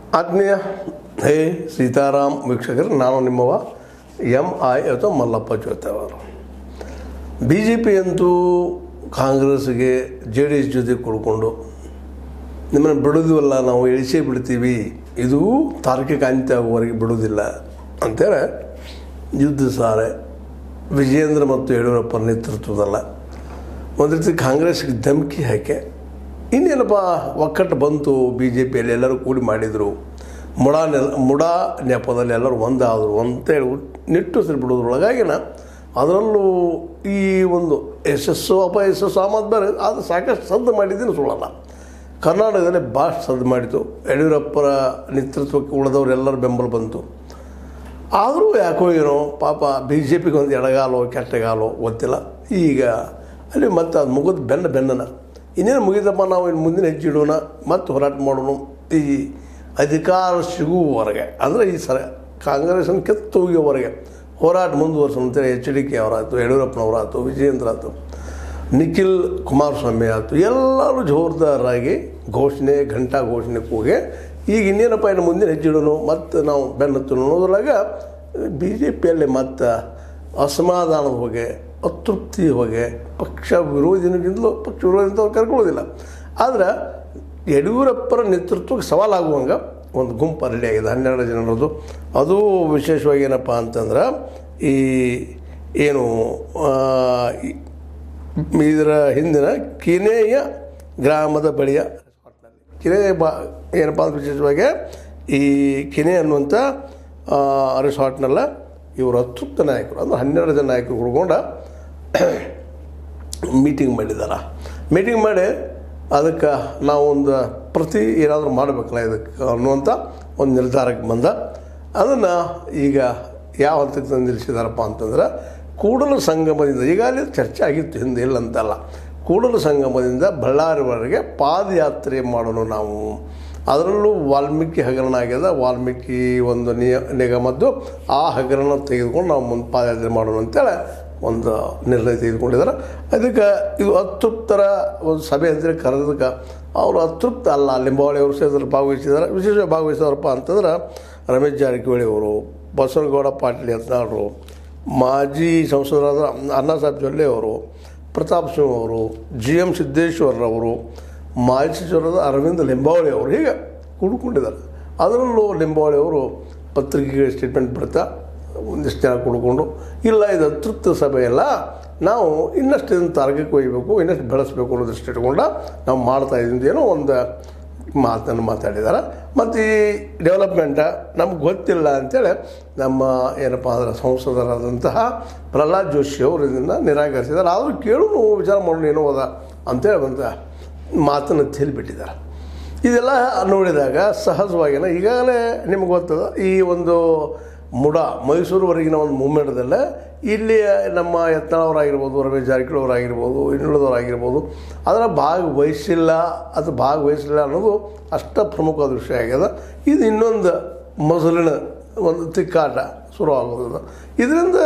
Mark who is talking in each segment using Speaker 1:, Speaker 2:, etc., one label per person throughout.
Speaker 1: ಆತ್ಮೀಯ ಹೇ ಸೀತಾರಾಮ್ ವೀಕ್ಷಕರು ನಾನು ನಿಮ್ಮವ ಎಂ ಐ ಅಥವಾ ಮಲ್ಲಪ್ಪ ಜೋತೆ ಅವರು ಬಿ ಜೆ ಪಿ ಅಂತೂ ಕಾಂಗ್ರೆಸ್ಗೆ ಜೆ ಡಿ ಎಸ್ ಜೊತೆ ಕುಡ್ಕೊಂಡು ನಿಮ್ಮನ್ನು ಬಿಡೋದಿವಲ್ಲ ನಾವು ಇಳಿಸೇ ಬಿಡ್ತೀವಿ ಇದು ತಾರ್ಕಿಕ ಅಂತ್ಯ ಆಗುವವರೆಗೆ ಬಿಡೋದಿಲ್ಲ ಅಂತೇಳಿ ಯುದ್ಧ ಸಾರೆ ವಿಜೇಂದ್ರ ಮತ್ತು ಯಡಿಯೂರಪ್ಪ ನೇತೃತ್ವದಲ್ಲ ಒಂದು ರೀತಿ ಕಾಂಗ್ರೆಸ್ಗೆ ಧಮಕಿ ಹಾಕಿ ಇನ್ನೇನಪ್ಪ ಒಕ್ಕಟ್ಟು ಬಂತು ಬಿ ಜೆ ಪಿಯಲ್ಲಿ ಎಲ್ಲರೂ ಕೂಡಿ ಮಾಡಿದರು ಮುಡಾ ನೆಲ ಮುಡಾ ನೆಪದಲ್ಲಿ ಎಲ್ಲರೂ ಒಂದಾದರು ಅಂತೇಳಿ ನಿಟ್ಟುಸಿರು ಬಿಡೋದ್ರೊಳಗಾಗಿನ ಅದರಲ್ಲೂ ಈ ಒಂದು ಯಶಸ್ಸು ಅಪಯಶಸ್ಸು ಆಮದ್ ಬೇರೆ ಅದು ಸಾಕಷ್ಟು ಸದ್ದು ಮಾಡಿದ್ದೀನಿ ಸುಳ್ಳಲ್ಲ ಕರ್ನಾಟಕದಲ್ಲಿ ಭಾಳ ಸದ್ದು ಮಾಡಿತು ಯಡಿಯೂರಪ್ಪರ ನೇತೃತ್ವಕ್ಕೆ ಉಳಿದವರೆಲ್ಲರ ಬೆಂಬಲ ಬಂತು ಆದರೂ ಯಾಕೋ ಏನೋ ಪಾಪ ಬಿ ಜೆ ಪಿಗೆ ಒಂದು ಎಡಗಾಲೋ ಕೆಟ್ಟಗಾಲೋ ಗೊತ್ತಿಲ್ಲ ಈಗ ಅಲ್ಲಿ ಮತ್ತೆ ಅದು ಮುಗಿದು ಬೆನ್ನ ಬೆನ್ನನ ಇನ್ನೇನು ಮುಗಿದಪ್ಪ ನಾವು ಇನ್ನು ಮುಂದಿನ ಹೆಜ್ಜೆ ಇಡೋಣ ಮತ್ತೆ ಹೋರಾಟ ಮಾಡೋಣ ಈ ಅಧಿಕಾರ ಸಿಗುವವರೆಗೆ ಅಂದರೆ ಈ ಸರ ಕಾಂಗ್ರೆಸ್ನ ಕೆತ್ತು ಹೋಗಿಯವರೆಗೆ ಹೋರಾಟ ಮುಂದುವರ್ಸೋಣ ಅಂತೇಳಿ ಎಚ್ ಡಿ ಕೆ ಅವರಾಯ್ತು ಯಡಿಯೂರಪ್ಪನವರಾಯ್ತು ವಿಜಯೇಂದ್ರ ಆಯ್ತು ನಿಖಿಲ್ ಕುಮಾರಸ್ವಾಮಿ ಆಯ್ತು ಎಲ್ಲರೂ ಜೋರ್ದಾರಾಗಿ ಘೋಷಣೆ ಘಂಟಾ ಘೋಷಣೆ ಕೂಗಿ ಈಗ ಇನ್ನೇನಪ್ಪ ಇನ್ನು ಮುಂದಿನ ಹೆಜ್ಜಿಡೋನು ಮತ್ತು ನಾವು ಬೆನ್ನತ್ತು ಅನ್ನೋದ್ರಾಗ ಬಿ ಜೆ ಪಿಯಲ್ಲಿ ಮತ್ತು ಅಸಮಾಧಾನದ ಹೊಗೆ ಅತೃಪ್ತಿ ಹೊಗೆ ಪಕ್ಷ ವಿರೋಧಿನಿಗಿಂತಲೂ ಪಕ್ಷ ವಿರೋಧಿ ಅಂತ ಅವ್ರು ಕರ್ಕೊಳ್ಳೋದಿಲ್ಲ ಆದ್ರೆ ಯಡಿಯೂರಪ್ಪರ ನೇತೃತ್ವಕ್ಕೆ ಸವಾಲಾಗುವಂಗೆ ಒಂದು ಗುಂಪು ರೆಡಿ ಆಗಿದೆ ಹನ್ನೆರಡು ಜನರದ್ದು ಅದು ವಿಶೇಷವಾಗಿ ಏನಪ್ಪ ಅಂತಂದ್ರೆ ಈ ಏನು ಆ, ಈ- ಇದರ ಹಿಂದಿನ ಕಿನೆಯ ಗ್ರಾಮದ ಬಳಿಯ ಕಿನೆ ಬಾ ಏನಪ್ಪ ಅಂದ್ರೆ ವಿಶೇಷವಾಗಿ ಈ ಕಿನೆ ಅನ್ನುವಂಥ ಆ, ರೆಸಾರ್ಟ್ನೆಲ್ಲ ಇವರು ಅತೃಪ್ತ ನಾಯಕರು ಅಂದ್ರೆ ಹನ್ನೆರಡು ಜನ ನಾಯಕರು ಹುಡ್ಕೊಂಡ ಮೀಟಿಂಗ್ ಮಾಡಿದ್ದಾರೆ ಮೀಟಿಂಗ್ ಮಾಡಿ ಅದಕ್ಕೆ ನಾವು ಒಂದು ಪ್ರತಿ ಏನಾದರೂ ಮಾಡಬೇಕಲ್ಲ ಇದಕ್ಕೆ ಅನ್ನುವಂಥ ಒಂದು ನಿರ್ಧಾರಕ್ಕೆ ಬಂದ ಅದನ್ನು ಈಗ ಯಾವ ಹಂತಕ್ಕೆ ತಂದು ನಿಲ್ಲಿಸಿದಾರಪ್ಪ ಅಂತಂದ್ರೆ ಕೂಡಲ ಸಂಗಮದಿಂದ ಈಗಾಗಲೇ ಚರ್ಚೆ ಆಗಿತ್ತು ಹಿಂದೆ ಇಲ್ಲ ಅಂತಲ್ಲ ಕೂಡಲ ಸಂಗಮದಿಂದ ಬಳ್ಳಾರಿವರೆಗೆ ಪಾದಯಾತ್ರೆ ಮಾಡೋಣ ನಾವು ಅದರಲ್ಲೂ ವಾಲ್ಮೀಕಿ ಹಗರಣ ಆಗ್ಯದ ವಾಲ್ಮೀಕಿ ಒಂದು ನಿಯ ನಿಗಮದ್ದು ಆ ಹಗರಣ ತೆಗೆದುಕೊಂಡು ನಾವು ಮುಂದೆ ಪಾದಯಾತ್ರೆ ಮಾಡೋಣ ಅಂತೇಳಿ ಒಂದು ನಿರ್ಣಯ ತೆಗೆದುಕೊಂಡಿದ್ದಾರೆ ಅದಕ್ಕೆ ಇದು ಅತೃಪ್ತರ ಒಂದು ಸಭೆ ಅಂತೇಳಿ ಕರೆದಕ್ಕೆ ಅವರು ಅತೃಪ್ತ ಅಲ್ಲ ಲಿಂಬಾವಳಿ ಅವರು ಸೇರಿದ್ರೆ ಭಾಗವಹಿಸಿದ್ದಾರೆ ವಿಶೇಷವಾಗಿ ಭಾಗವಹಿಸಿದಾರಪ್ಪ ಅಂತಂದ್ರೆ ರಮೇಶ್ ಜಾರಕಿಹೊಳಿ ಅವರು ಬಸವನಗೌಡ ಪಾಟೀಲ್ ಯತ್ನಾಳರು ಮಾಜಿ ಸಂಸದರಾದ ಅಣ್ಣಾ ಸಾಹೇಬ್ ಜೊಲ್ಲೆ ಅವರು ಪ್ರತಾಪ್ ಸಿಂಗ್ ಅವರು ಜಿ ಎಮ್ ಸಿದ್ದೇಶ್ವರರವರು ಮಾಜಿ ಸಚಿವರಾದ ಅರವಿಂದ ಲಿಂಬಾವಳಿ ಅವರು ಹೀಗೆ ಕೂಡ್ಕೊಂಡಿದ್ದಾರೆ ಅದರಲ್ಲೂ ಲಿಂಬಾವಳಿ ಅವರು ಪತ್ರಿಕೆಗೆ ಸ್ಟೇಟ್ಮೆಂಟ್ ಬಿಡ್ತಾ ಒಂದಿಷ್ಟು ಜನ ಕುಡ್ಕೊಂಡು ಇಲ್ಲ ಇದು ಅತೃಪ್ತ ಸಭೆ ಅಲ್ಲ ನಾವು ಇನ್ನಷ್ಟು ಇದನ್ನು ತಾರ್ಗಕ್ಕೆ ಒಯ್ಯಬೇಕು ಇನ್ನಷ್ಟು ಬೆಳೆಸಬೇಕು ಅನ್ನೋದಷ್ಟು ಇಟ್ಕೊಂಡ ನಾವು ಮಾಡ್ತಾ ಇದ್ದೀವಿ ಏನೋ ಒಂದು ಮಾತನ್ನು ಮಾತಾಡಿದ್ದಾರೆ ಮತ್ತು ಈ ಡೆವಲಪ್ಮೆಂಟ ನಮ್ಗೆ ಗೊತ್ತಿಲ್ಲ ಅಂತೇಳಿ ನಮ್ಮ ಏನಪ್ಪ ಅಂದ್ರೆ ಸಂಸದರಾದಂತಹ ಪ್ರಹ್ಲಾದ್ ಜೋಶಿ ಅವರು ಇದನ್ನು ನಿರಾಕರಿಸಿದ್ದಾರೆ ಆದರೂ ಕೇಳು ವಿಚಾರ ಮಾಡೋಣ ಏನೋ ಅದ ಅಂತೇಳಿ ಒಂದು ಮಾತನ್ನು ತಿಳಿಬಿಟ್ಟಿದ್ದಾರೆ ಇದೆಲ್ಲ ನೋಡಿದಾಗ ಸಹಜವಾಗಿನ ಈಗಾಗಲೇ ನಿಮ್ಗೆ ಗೊತ್ತದ ಈ ಒಂದು ಮುಡ ಮೈಸೂರುವರೆಗಿನ ಒಂದು ಮೂಮೆಂಟ್ದಲ್ಲೇ ಇಲ್ಲಿ ನಮ್ಮ ಯತ್ನಾಳವರಾಗಿರ್ಬೋದು ರಮೇಶ್ ಜಾರಕಿಹೊಳಿ ಅವರಾಗಿರ್ಬೋದು ಇನ್ನುಳಿದವರಾಗಿರ್ಬೋದು ಅದರ ಭಾಗವಹಿಸಿಲ್ಲ ಅದು ಭಾಗವಹಿಸಿಲ್ಲ ಅನ್ನೋದು ಅಷ್ಟ ಪ್ರಮುಖವಾದ ವಿಷಯ ಆಗ್ಯದ ಇದು ಇನ್ನೊಂದು ಮೊದಲಿನ ಒಂದು ತಿಕ್ಕಾಟ ಶುರುವಾಗೋದು ಇದರಿಂದ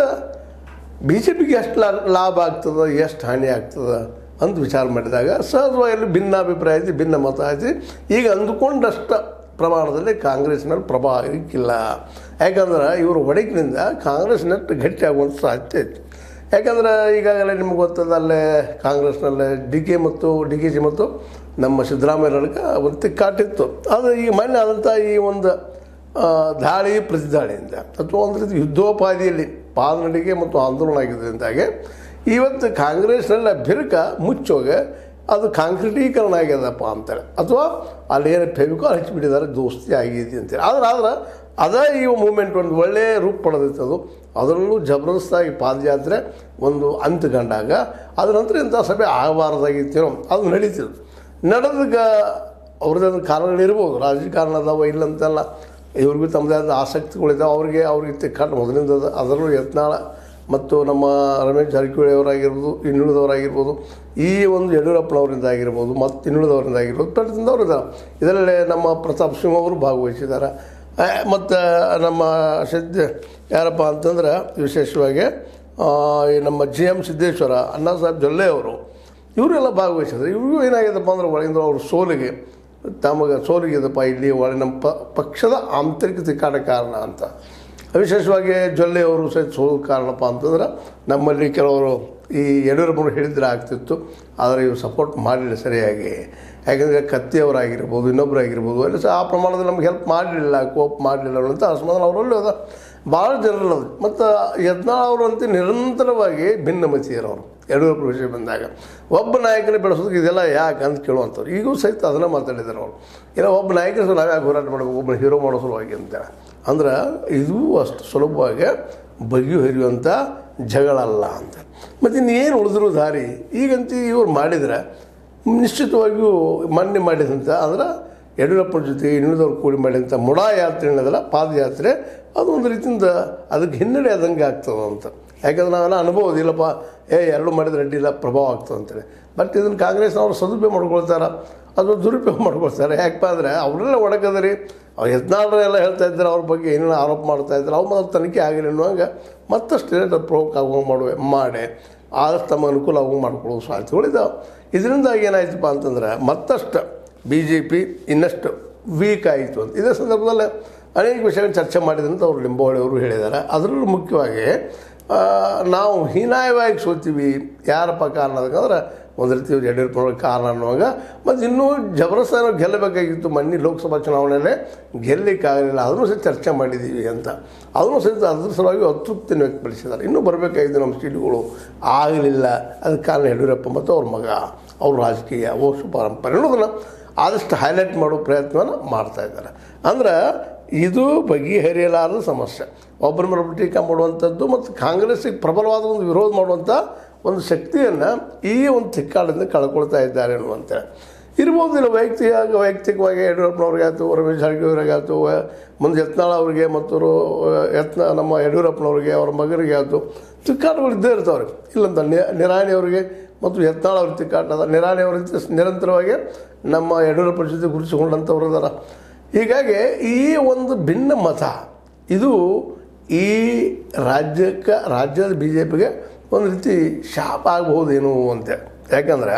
Speaker 1: ಬಿ ಜೆ ಪಿಗೆ ಎಷ್ಟು ಲಾ- ಲಾಭ ಆಗ್ತದೆ ಎಷ್ಟು ಹಾನಿ ಆಗ್ತದೆ ಅಂತ ವಿಚಾರ ಮಾಡಿದಾಗ ಸಹಜವಾಗಿ ಭಿನ್ನಾಭಿಪ್ರಾಯ ಐತಿ ಭಿನ್ನ ಮತ ಐತಿ ಈಗ ಅಂದುಕೊಂಡಷ್ಟು ಪ್ರಮಾಣದಲ್ಲಿ ಕಾಂಗ್ರೆಸ್ ಮೇಲೆ ಪ್ರಭಾವ ಆಗಲಿಕ್ಕಿಲ್ಲ ಯಾಕಂದ್ರೆ ಇವರು ಒಡಕಿನಿಂದ ಕಾಂಗ್ರೆಸ್ ನೆಟ್ಟು ಗಟ್ಟಿ ಆಗುವಂಥ ಸಾಧ್ಯತೆ ಐತಿ ಯಾಕಂದ್ರೆ ಈಗಾಗಲೇ ನಿಮ್ಗೆ ಗೊತ್ತದ ಅಲ್ಲೇ ಕಾಂಗ್ರೆಸ್ನಲ್ಲೇ ಡಿ ಕೆ ಮತ್ತು ಡಿ ಕೆ ಜಿ ಮತ್ತು ನಮ್ಮ ಸಿದ್ದರಾಮಯ್ಯನಕ್ಕೆ ಒಂದು ತಿಕ್ಕಾಟಿತ್ತು ಅದು ಈ ಮೊನ್ನೆ ಆದಂಥ ಈ ಒಂದು ಆ, ದಾಳಿ ಪ್ರತಿದಾಳಿಯಿಂದ ಅಥವಾ ಒಂದು ರೀತಿ ಯುದ್ಧೋಪಾದಿಯಲ್ಲಿ ಪಾದನಡಿಗೆ ಮತ್ತು ಆಂದೋಲನ ಆಗಿದ್ದರಿಂದಾಗೆ ಇವತ್ತು ಕಾಂಗ್ರೆಸ್ನಲ್ಲಿ ಬಿರುಕ ಮುಚ್ಚೋಗೆ ಅದು ಕಾಂಕ್ರೀಟೀಕರಣ ಆಗ್ಯದಪ್ಪ ಅಂತೇಳಿ ಅಥವಾ ಅಲ್ಲಿ ಏನು ಫೆವಿಕಾಲ್ ಹಚ್ಚಿಬಿಟ್ಟಿದ್ದಾರೆ ದೋಸ್ತಿ ಆಗಿದೆ ಅಂತೇಳಿ ಆದ್ರೆ ಆದ್ರೆ ಅದೇ ಈ ಮೂಮೆಂಟ್ ಒಂದು ಒಳ್ಳೆಯ ರೂಪ ಪಡೆದೈತೆ ಅದು ಅದರಲ್ಲೂ ಜಬರ್ದಸ್ತಾಗಿ ಪಾದಯಾತ್ರೆ ಒಂದು ಅಂತು ಕಂಡಾಗ ಅದ್ರ ನಂತರ ಇಂಥ ಸಭೆ ಆಗಬಾರ್ದಾಗಿತ್ತೇನೋ ಅದು ನಡೀತಿದ್ದು ನಡೆದಾಗ ಅವ್ರದ್ದು ಕಾರಣಗಳಿರ್ಬೋದು ರಾಜಕಾರಣ ಅದಾವ ಇಲ್ಲಂತಲ್ಲ ಇವ್ರಿಗೂ ತಮ್ಮದೇ ಆದ ಆಸಕ್ತಿಗಳಿದ್ದಾವೆ ಅವ್ರಿಗೆ ಅವ್ರಿಗೆ ತಿಕ್ಕಾಟ ಮೊದಲಿಂದ ಅದ. ಅದರಲ್ಲೂ ಯತ್ನಾಳ ಮತ್ತು ನಮ್ಮ ರಮೇಶ್ ಜಾರಕಿಹೊಳಿ ಅವರಾಗಿರ್ಬೋದು ಇನ್ನುಳಿದವರಾಗಿರ್ಬೋದು ಈ ಒಂದು ಯಡಿಯೂರಪ್ಪನವರಿಂದ ಆಗಿರ್ಬೋದು ಮತ್ತು ಇನ್ನುಳಿದವರಿಂದ ಆಗಿರ್ಬೋದು ಪ್ರತಿಯೊಂದವರು ಇದ್ದಾರೆ ಇದರಲ್ಲಿ ನಮ್ಮ ಪ್ರತಾಪ್ ಸಿಂಗ್ ಅವರು ಭಾಗವಹಿಸಿದ್ದಾರೆ ಮತ್ತು ನಮ್ಮ ಸಿದ್ದ ಯಾರಪ್ಪ ಅಂತಂದ್ರೆ ವಿಶೇಷವಾಗಿ ಆ, ಈ ನಮ್ಮ ಜಿ ಎಮ್ ಸಿದ್ದೇಶ್ವರ ಅಣ್ಣಾ ಸಾಹೇಬ್ ಜೊಲ್ಲೆ ಅವರು ಇವರೆಲ್ಲ ಭಾಗವಹಿಸಿದ್ರು ಇವ್ರಿಗೂ ಏನಾಗಿದೆಪ್ಪ ಅಂದ್ರೆ ಒಳಗಿಂದ ಅವ್ರ ಸೋಲಿಗೆ ತಮಗೆ ಸೋಲಿಗೆದಪ್ಪ ಇಲ್ಲಿ ಒಳ್ಳೆ ನಮ್ಮ ಪ ಪಕ್ಷದ ಆಂತರಿಕ ತಿಕ್ಕಾಟ ಕಾರಣ ಅಂತ ವಿಶೇಷವಾಗಿ ಜೊಲ್ಲೆ ಅವರು ಸಹಿತ ಸೋಲು ಕಾರಣಪ್ಪ ಅಂತಂದ್ರೆ ನಮ್ಮಲ್ಲಿ ಕೆಲವರು ಈ ಯಡಿಯೂರಪ್ಪನವರು ಹೇಳಿದ್ರೆ ಆಗ್ತಿತ್ತು ಆದರೆ ಇವರು ಸಪೋರ್ಟ್ ಮಾಡಲಿಲ್ಲ ಸರಿಯಾಗಿ ಯಾಕಂದರೆ ಕತ್ತಿಯವರಾಗಿರ್ಬೋದು ಇನ್ನೊಬ್ಬರಾಗಿರ್ಬೋದು ಎಲ್ಲ ಸಹ ಆ ಪ್ರಮಾಣದಲ್ಲಿ ನಮ್ಗೆ ಹೆಲ್ಪ್ ಮಾಡಲಿಲ್ಲ ಕೋಪ್ ಮಾಡಲಿಲ್ಲ ಅನ್ನೋಂಥ ಅಸಮಾಧಾನ ಅವರಲ್ಲಿ ಅದ ಭಾಳ ಜನರಲ್ಲ ಅದು ಮತ್ತು ಯತ್ನಾಳ್ ಅವರಂತೆ ನಿರಂತರವಾಗಿ ಭಿನ್ನಮತೀಯರವರು ಯಡಿಯೂರಪ್ಪ ವಿಷಯ ಬಂದಾಗ ಒಬ್ಬ ನಾಯಕನ ಬೆಳೆಸೋದಕ್ಕೆ ಇದೆಲ್ಲ ಯಾಕೆ ಅಂತ ಕೇಳುವಂಥವ್ರು ಈಗೂ ಸಹಿತ ಅದನ್ನು ಮಾತಾಡಿದ್ದಾರೆ ಅವರು ಏನೋ ಒಬ್ಬ ನಾಯಕನ ಸಹ ನಾವು ಯಾಕೆ ಹೋರಾಟ ಮಾಡಬೇಕು ಒಬ್ಬನ ಹೀರೋ ಮಾಡೋ ಸಲುವಾಗಿ ಅಂತ ಅಂದ್ರೆ ಇದು ಅಷ್ಟು ಸುಲಭವಾಗಿ ಬಗೆಹರಿಯುವಂಥ ಜಗಳ ಅಲ್ಲ ಅಂತ ಮತ್ತು ಇನ್ನೇನು ಉಳಿದ್ರು ದಾರಿ ಈಗಂತೂ ಇವ್ರು ಮಾಡಿದರೆ ನಿಶ್ಚಿತವಾಗಿಯೂ ಮೊನ್ನೆ ಮಾಡಿದಂಥ ಅಂದ್ರೆ ಯಡಿಯೂರಪ್ಪನ ಜೊತೆ ಇನ್ನುಳಿದವ್ರು ಕೂಡಿ ಮಾಡಿದಂಥ ಮುಡಾ ಯಾತ್ರೆ ಏನದಲ್ಲ ಪಾದಯಾತ್ರೆ ಅದು ಒಂದು ರೀತಿಯಿಂದ ಅದಕ್ಕೆ ಹಿನ್ನಡೆ ಆದಂಗೆ ಆಗ್ತದೆ ಅಂತ ಯಾಕಂದ್ರೆ ನಾವೆಲ್ಲ ಅನುಭವ ಇಲ್ಲಪ್ಪ ಏ ಎರಡು ಮಾಡಿದ್ರೆ ಅಡ್ಡಿಲ್ಲ ಪ್ರಭಾವ ಆಗ್ತದೆ ಅಂತೇಳಿ ಬಟ್ ಇದನ್ನು ಕಾಂಗ್ರೆಸ್ನವರು ಸದುಪಯೋಗ ಮಾಡ್ಕೊಳ್ತಾರೆ ಅದು ದುರುಪಯೋಗ ಮಾಡ್ಕೊಳ್ತಾರೆ ಯಾಕಪ್ಪ ಅಂದರೆ ಅವರೆಲ್ಲ ಒಡಕದರಿ ಅವ್ರು ಯತ್ನಾಳರೆಲ್ಲ ಹೇಳ್ತಾ ಇದ್ದಾರೆ ಅವ್ರ ಬಗ್ಗೆ ಏನೇನು ಆರೋಪ ಮಾಡ್ತಾ ಇದ್ದಾರೆ ಅವ್ರ ಮಾತ್ರ ತನಿಖೆ ಆಗಿಲ್ಲ ಅನ್ನುವಾಗ ಮತ್ತಷ್ಟು ರೇಟ್ ಪ್ರವೋಕ್ ಆಗುವಂಗೆ ಮಾಡುವೆ ಮಾಡಿ ಆದಷ್ಟು ತಮ್ಮ ಅನುಕೂಲ ಆಗುವಂಗೆ ಮಾಡ್ಕೊಳ್ಳೋ ಸಾಧ್ಯತೆಗಳಿದ್ದಾವೆ ಇದರಿಂದಾಗಿ ಏನಾಯ್ತಪ್ಪ ಅಂತಂದ್ರೆ ಮತ್ತಷ್ಟು ಬಿ ಜೆ ಪಿ ಇನ್ನಷ್ಟು ವೀಕ್ ಆಯಿತು ಅಂತ ಇದೇ ಸಂದರ್ಭದಲ್ಲಿ ಅನೇಕ ವಿಷಯಗಳು ಚರ್ಚೆ ಮಾಡಿದಂತ ಅವರು ಲಿಂಬಾವಳಿ ಅವರು ಹೇಳಿದ್ದಾರೆ ಅದರಲ್ಲೂ ಮುಖ್ಯವಾಗಿ ಆ, ನಾವು ಹೀನಾಯವಾಗಿ ಸೋತೀವಿ ಯಾರಪ್ಪ ಕಾರಣ ಅದಕ್ಕಂದ್ರೆ ಒಂದು ರೀತಿ ಯಡಿಯೂರಪ್ಪನವ್ರ ಕಾರಣ ಅನ್ನುವಾಗ ಮತ್ತು ಇನ್ನೂ ಜಬರಸ್ತಾನ ಗೆಲ್ಲಬೇಕಾಗಿತ್ತು ಮೊನ್ನೆ ಲೋಕಸಭಾ ಚುನಾವಣೆಯಲ್ಲೇ ಗೆಲ್ಲಲಿಕ್ಕಾಗಲಿಲ್ಲ ಅದನ್ನು ಸಹ ಚರ್ಚೆ ಮಾಡಿದ್ದೀವಿ ಅಂತ ಅದನ್ನು ಸಹಿತ ಅದ್ರ ಸಲುವಾಗಿ ಅತೃಪ್ತಿಯನ್ನು ವ್ಯಕ್ತಪಡಿಸಿದ್ದಾರೆ ಇನ್ನೂ ಬರಬೇಕಾಗಿತ್ತು ನಮ್ಮ ಸೀಟುಗಳು ಆಗಲಿಲ್ಲ ಅದಕ್ಕೆ ಕಾರಣ ಯಡಿಯೂರಪ್ಪ ಮತ್ತು ಅವ್ರ ಮಗ ಅವ್ರ ರಾಜಕೀಯ ವಂಶ ಪರಂಪರೆ ಅನ್ನೋದನ್ನು ಆದಷ್ಟು ಹೈಲೈಟ್ ಮಾಡೋ ಪ್ರಯತ್ನವನ್ನು ಮಾಡ್ತಾ ಇದ್ದಾರೆ ಅಂದ್ರೆ ಇದು ಬಗೆಹರಿಯಲಾರದ ಸಮಸ್ಯೆ ಒಬ್ಬರ ಮೇಲೆ ಒಬ್ಬರು ಟೀಕಾ ಮಾಡುವಂಥದ್ದು ಮತ್ತು ಕಾಂಗ್ರೆಸ್ಸಿಗೆ ಪ್ರಬಲವಾದ ಒಂದು ವಿರೋಧ ಮಾಡುವಂಥ ಒಂದು ಶಕ್ತಿಯನ್ನು ಈ ಒಂದು ತಿಕ್ಕಾಳದಿಂದ ಕಳ್ಕೊಳ್ತಾ ಇದ್ದಾರೆ ಅನ್ನುವಂತೆ ಇರ್ಬೋದು ಇಲ್ಲ ವೈಯಕ್ತಿಕ ವೈಯಕ್ತಿಕವಾಗಿ ಯಡಿಯೂರಪ್ಪನವ್ರಿಗೆ ಆಯ್ತು ರಮೇಶ್ ಜಾರಕಿಹೊಳಿಗೆ ಆಯ್ತು ಮುಂದೆ ಯತ್ನಾಳ್ ಅವರಿಗೆ ಮತ್ತು ಯತ್ನ ನಮ್ಮ ಯಡಿಯೂರಪ್ಪನವ್ರಿಗೆ ಅವ್ರ ಮಗನಿಗೆ ಆಯ್ತು ತಿಕ್ಕಾಟಗಳು ಇದ್ದೇ ಇರ್ತಾವ್ರಿ ಇಲ್ಲಂತ ನಿರಾಣಿ ಅವರಿಗೆ ಮತ್ತು ಯತ್ನಾಳ್ ಅವ್ರ ತಿಕ್ಕಾಟ ಅದ ನಿರಾಣಿ ಅವ್ರ ಜೊತೆ ನಿರಂತರವಾಗಿ ನಮ್ಮ ಯಡಿಯೂರಪ್ಪ ಜೊತೆ ಗುರುತಿಸಿಕೊಂಡಂಥವ್ರು ಅದಾರ ಹೀಗಾಗಿ ಈ ಒಂದು ಭಿನ್ನ ಮತ ಇದು ಈ ರಾಜ್ಯಕ್ಕೆ ರಾಜ್ಯದ ಬಿ ಜೆ ಪಿಗೆ ಒಂದು ರೀತಿ ಶಾಪ ಆಗಬಹುದೇನು ಅಂತ ಯಾಕಂದ್ರೆ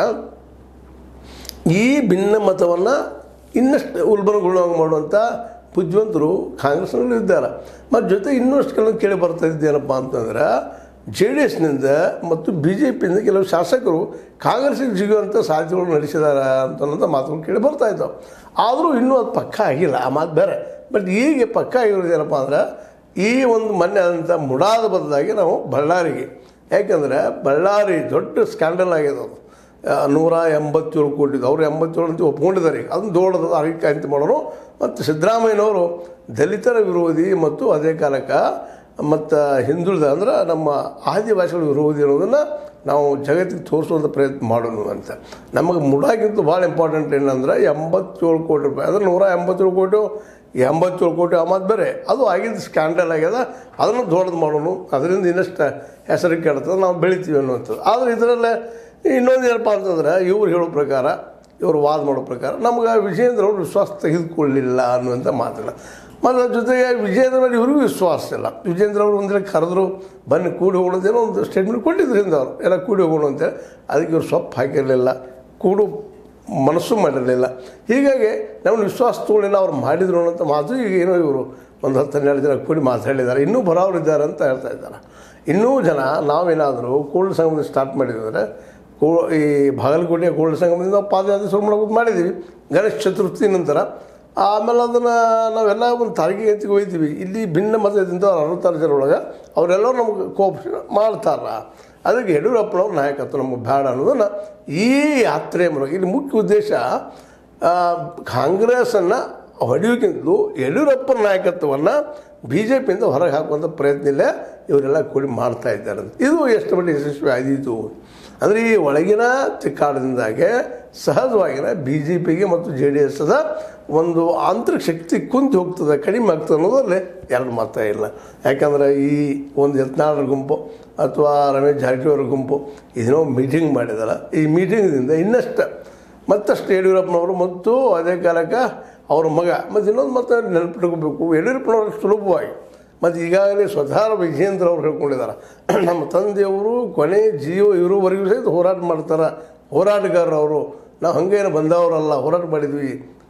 Speaker 1: ಈ ಭಿನ್ನ ಮತವನ್ನು ಇನ್ನಷ್ಟು ಉಲ್ಬಣಗೊಳ್ಳುವಂಗೆ ಮಾಡುವಂಥ ಬುದ್ಧಿವಂತರು ಕಾಂಗ್ರೆಸ್ನಲ್ಲಿ ಇದ್ದಾರೆ ಮತ್ತು ಜೊತೆ ಇನ್ನಷ್ಟು ಕೆಲವು ಕೇಳಿ ಬರ್ತಾ ಇದ್ದೇನಪ್ಪ ಅಂತಂದ್ರೆ ಜೆ ಡಿ ಎಸ್ನಿಂದ ಮತ್ತು ಬಿ ಜೆ ಪಿಯಿಂದ ಕೆಲವು ಶಾಸಕರು ಕಾಂಗ್ರೆಸ್ಸಿಗೆ ಜಿಗುವಂಥ ಸಾಧ್ಯತೆಗಳು ನಡೆಸಿದ್ದಾರೆ ಅಂತನ್ನೋಂಥ ಮಾತುಗಳು ಕೇಳಿ ಬರ್ತಾ ಇದ್ದಾವೆ ಆದರೂ ಇನ್ನೂ ಅದು ಪಕ್ಕ ಆಗಿಲ್ಲ ಆ ಮಾತು ಬೇರೆ ಬಟ್ ಈಗ ಪಕ್ಕ ಆಗಿರೋದು ಏನಪ್ಪ ಅಂದ್ರೆ ಈ ಒಂದು ಮೊನ್ನೆ ಆದಂಥ ಮುಡಾದ ಬದಲಾಗಿ ನಾವು ಬಳ್ಳಾರಿಗೆ ಯಾಕಂದರೆ ಬಳ್ಳಾರಿ ದೊಡ್ಡ ಸ್ಕ್ಯಾಂಡಲ್ ಆಗಿದೆ ಅದು ಆ, ನೂರ ಎಂಬತ್ತೇಳು ಕೋಟಿ ಅವ್ರು ಎಂಬತ್ತೇಳು ಅಂತ ಒಪ್ಕೊಂಡಿದ್ದಾರೆ ಈಗ ಅದನ್ನು ದೊಡ್ಡದು ಅರಿಕೆ ಅಂತ ಮಾಡೋರು ಮತ್ತು ಸಿದ್ದರಾಮಯ್ಯನವರು ದಲಿತರ ವಿರೋಧಿ ಮತ್ತು ಅದೇ ಕಾಲಕ್ಕೆ ಮತ್ತು ಹಿಂದುಳಿದ ಅಂದ್ರೆ ನಮ್ಮ ಆದಿವಾಸಿಗಳ ವಿರೋಧಿ ಅನ್ನೋದನ್ನು ನಾವು ಜಗತ್ತಿಗೆ ತೋರಿಸುವಂಥ ಪ್ರಯತ್ನ ಮಾಡೋಣ ಅಂತ ನಮಗೆ ಮುಡಾಗಿಂತ ಭಾಳ ಇಂಪಾರ್ಟೆಂಟ್ ಏನಂದ್ರೆ ಎಂಬತ್ತೇಳು ಕೋಟಿ ರೂಪಾಯಿ ಅಂದ್ರೆ ನೂರ ಎಂಬತ್ತೇಳು ಕೋಟಿ ಎಂಬತ್ತೇಳು ಕೋಟಿ ಅಮೌಂಟ್ ಬೇರೆ ಅದು ಆಗಿದ್ದು ಸ್ಕ್ಯಾಂಡಲ್ ಆಗ್ಯದ ಅದನ್ನು ದೊಡ್ಡದು ಮಾಡೋಣ ಅದರಿಂದ ಇನ್ನಷ್ಟು ಹೆಸರು ಕೆಡ್ತದೆ ನಾವು ಬೆಳಿತೀವಿ ಅನ್ನುವಂಥದ್ದು ಆದರೆ ಇದರಲ್ಲೇ ಇನ್ನೊಂದು ಏನಪ್ಪ ಅಂತಂದ್ರೆ ಇವ್ರು ಹೇಳೋ ಪ್ರಕಾರ ಇವರು ವಾದ ಮಾಡೋ ಪ್ರಕಾರ ನಮ್ಗೆ ವಿಜೇಂದ್ರ ಅವರು ವಿಶ್ವಾಸ ತೆಗೆದುಕೊಳ್ಳಿಲ್ಲ ಅನ್ನುವಂಥ ಮಾತುಗಳು ಮತ್ತು ಅದ್ರ ಜೊತೆಗೆ ವಿಜೇಂದ್ರ ಮೇಲೆ ಇವ್ರಿಗೂ ವಿಶ್ವಾಸ ಇಲ್ಲ ವಿಜೇಂದ್ರ ಅವರು ಒಂದಿನ ಕರೆದ್ರು ಬನ್ನಿ ಕೂಡಿ ಹೋಗೋಣ ಅಂತೇನೋ ಒಂದು ಸ್ಟೇಟ್ಮೆಂಟ್ ಕೊಟ್ಟಿದ್ರಿಂದ ಅವರು ಎಲ್ಲ ಕೂಡಿ ಹೋಗೋಣ ಅಂತೇಳಿ ಅದಕ್ಕೆ ಇವ್ರು ಸೊಪ್ಪು ಹಾಕಿರಲಿಲ್ಲ ಕೂಡು ಮನಸ್ಸು ಮಾಡಿರಲಿಲ್ಲ ಹೀಗಾಗಿ ನಮ್ಮನ್ನು ವಿಶ್ವಾಸ ತಗೊಳ್ಳಿಲ್ಲ ಅವ್ರು ಮಾಡಿದ್ರು ಅನ್ನೋಂಥ ಮಾತು ಈಗ ಏನೋ ಇವರು ಒಂದು ಹತ್ತು ಹನ್ನೆರಡು ಜನ ಕೂಡಿ ಮಾತಾಡಿದ್ದಾರೆ ಇನ್ನೂ ಬರೋರಿದ್ದಾರೆ ಅಂತ ಹೇಳ್ತಾ ಇದ್ದಾರೆ ಇನ್ನೂ ಜನ ನಾವೇನಾದರೂ ಕೂಡಲ ಸಂಗಮದಿಂದ ಸ್ಟಾರ್ಟ್ ಮಾಡಿದ್ರೆ ಕೂ ಈ ಬಾಗಲಕೋಟೆಯ ಕೂಡಲ ಸಂಗಮದಿಂದ ನಾವು ಪಾದಯಾತ್ರೆ ಶುರು ಮಾಡೋದು ಮಾಡಿದ್ದೀವಿ ಗಣೇಶ ಚತುರ್ಥಿ ನಂತರ ಆಮೇಲೆ ಅದನ್ನು ನಾವೆಲ್ಲ ಒಂದು ತಾರೀಕಿಗೆ ಎತ್ತಿಗೆ ಹೋಗ್ತೀವಿ ಇಲ್ಲಿ ಭಿನ್ನ ಮತದಿಂದ ಅರವತ್ತಾರು ಜನ ಒಳಗೆ ಅವರೆಲ್ಲರೂ ನಮಗೆ ಕೋಪರೇಷನ್ ಮಾಡ್ತಾರ ಅದಕ್ಕೆ ಯಡಿಯೂರಪ್ಪನವ್ರ ನಾಯಕತ್ವ ನಮಗೆ ಬೇಡ ಅನ್ನೋದನ್ನು ಈ ಯಾತ್ರೆ ಮೂಲಕ ಇಲ್ಲಿ ಮುಖ್ಯ ಉದ್ದೇಶ ಆ, ಕಾಂಗ್ರೆಸ್ಸನ್ನು ಹೊಡೆಯೋಕ್ಕಿಂತಲೂ ಯಡಿಯೂರಪ್ಪನ ನಾಯಕತ್ವವನ್ನು ಬಿ ಜೆ ಪಿಯಿಂದ ಹೊರಗೆ ಹಾಕುವಂಥ ಪ್ರಯತ್ನ ಇಲ್ಲ ಇವರೆಲ್ಲ ಕೂಡಿ ಮಾಡ್ತಾ ಇದ್ದಾರೆ ಅಂತ. ಇದು ಎಷ್ಟು ಮಟ್ಟಿಗೆ ಯಶಸ್ವಿ ಆದೀತು ಅಂದರೆ ಈ ಒಳಗಿನ ತಿಕ್ಕಾಟದಿಂದಾಗೆ ಸಹಜವಾಗಿನ ಬಿ ಜೆ ಪಿಗೆ ಮತ್ತು ಜೆ ಡಿ ಎಸ್ದ ಒಂದು ಆಂತರಿಕ ಶಕ್ತಿ ಕುಂತು ಹೋಗ್ತದೆ ಕಡಿಮೆ ಆಗ್ತದೆ ಅನ್ನೋದ್ರಲ್ಲಿ ಎರಡು ಮಾತೇ ಇಲ್ಲ ಯಾಕಂದರೆ ಈ ಒಂದು ಯತ್ನಾಳರ ಗುಂಪು ಅಥವಾ ರಮೇಶ್ ಜಾರಕಿಹೊಳಿ ಗುಂಪು ಇದನ್ನೋ ಮೀಟಿಂಗ್ ಮಾಡಿದಾರೆ ಈ ಮೀಟಿಂಗ್ದಿಂದ ಇನ್ನಷ್ಟು ಮತ್ತಷ್ಟು ಯಡಿಯೂರಪ್ಪನವರು ಮತ್ತು ಅದೇ ಕಾಲಕ್ಕೆ ಅವ್ರ ಮಗ ಮತ್ತು ಇನ್ನೊಂದು ಮತ್ತೆ ನೆನಪಿಟ್ಕೋಬೇಕು ಯಡಿಯೂರಪ್ಪನವ್ರಿಗೆ ಸುಲಭವಾಗಿ ಮತ್ತು ಈಗಾಗಲೇ ಸ್ವತಃ ವಿಜೇಂದ್ರ ಅವರು ಹೇಳ್ಕೊಂಡಿದ್ದಾರೆ ನಮ್ಮ ತಂದೆಯವರು ಕೊನೆ ಜೀವ ಇರುವವರೆಗೂ ಸಹಿತ ಹೋರಾಟ ಮಾಡ್ತಾರೆ ಹೋರಾಟಗಾರರು ಅವರು ನಾವು ಹಂಗೇನು ಬಂದವರಲ್ಲ ಹೋರಾಟ ಮಾಡಿದ್ವಿ